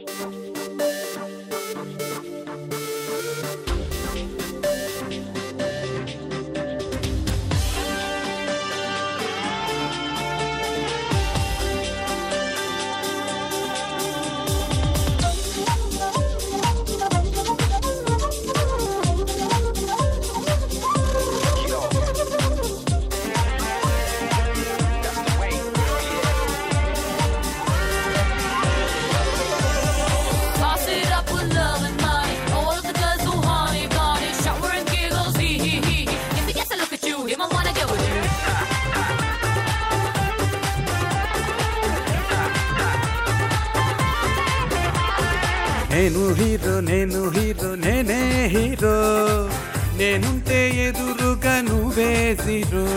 Toss it up with love and money. All of the girls go honey bunny. Shower and giggles, hee hee hee. If he gets a look at you, he might wanna get with you. నేను hero నేను hero నేనే hero నేనుంటే ఎదురుగా నువ్వే zero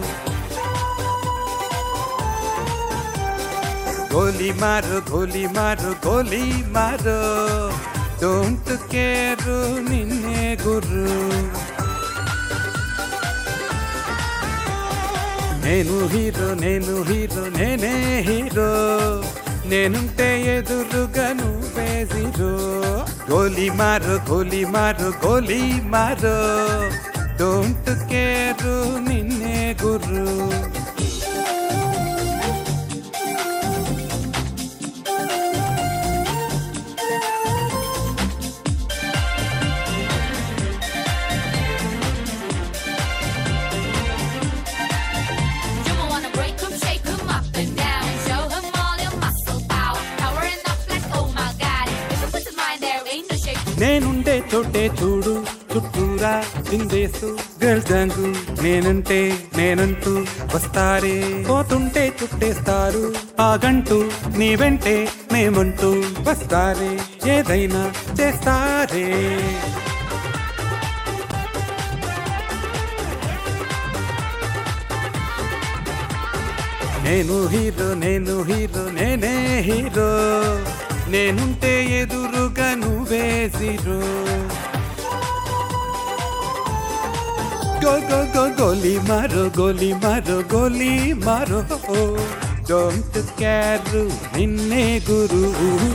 గోలీ మారు గోలీ మారు గోలీ మారు డోంట్ కేరు నిన్నే గురు నేను హీరో నేను హీరో నేనే హీరో నేనుంటే ఎదురుగా నువ్వే జీరో గోలీ మారు గోలీ మారు గోలీ మారు డోంట్ కేరు నిన్నే గురు You might wanna break 'em, shake 'em up and down, and show 'em all your muscle power. Powering up like oh my god. If you put the mind there, ain't no shake. నేనుండే చోటే చూడు చుట్టూరా చిందేస్తూ girl gang నేనంటే నేనంటూ వస్తారే పోతుంటే చుట్టేస్తారు ఆగంటూ నీ వెంటే మేమంటూ వస్తారే ఏదైనా చేస్తారే నేను హీరో నేను హీరో నేనే హీరో నేనుంటే ఎదురుగా నువ్వే జీరో గో గో గో గోలీ మారో గోలీ మారో గోలీ మారో డోంట్ కేర్ నిన్నే గురు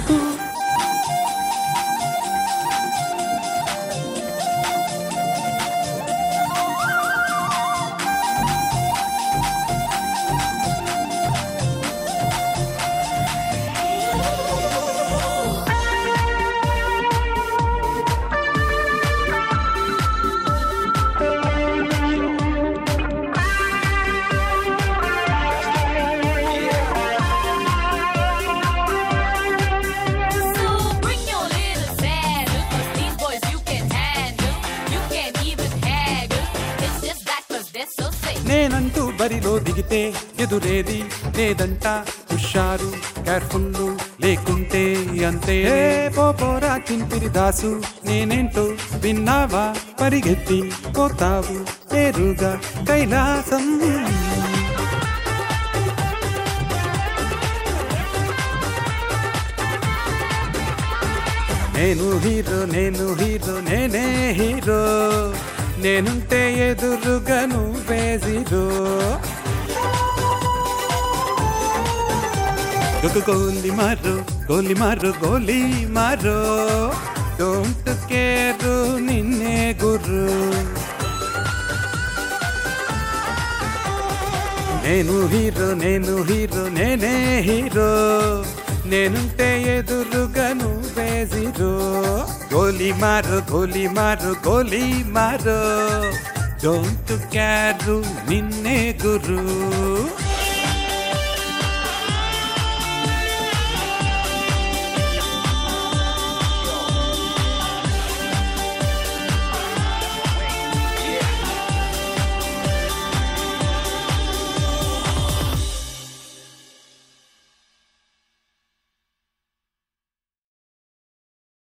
So bring your little saddle, 'cause these boys you can handle. You can't even haggle. It's just that 'cause they're so sick. నేనంటూ బరిలో దిగితే ఎదురేది లేదంట హుషారు కేర్ఫుల్ లేకుంటే అంతే ఏ పోపోరా చింపిరి దాసు నేనేంటో విన్నావా పరిగెత్తి పోతావు పేరుగా కైలాసం నేను హీరో నేను హీరో నేనే హీరో నేనుంటే ఎదురుగా నువ్వే జీరో ఒక గోలి మారు గోలి మారు గోలి మారు డోంట్ కేరు నిన్నే గురు నేను హీరో నేను హీరో నేనే హీరో నేనుంటే ఎదురుగా నువ్వే జీరో గోలీ మారు గోలీ మారు గోలీ మారు డోంట్ కేరు నిన్నే గురు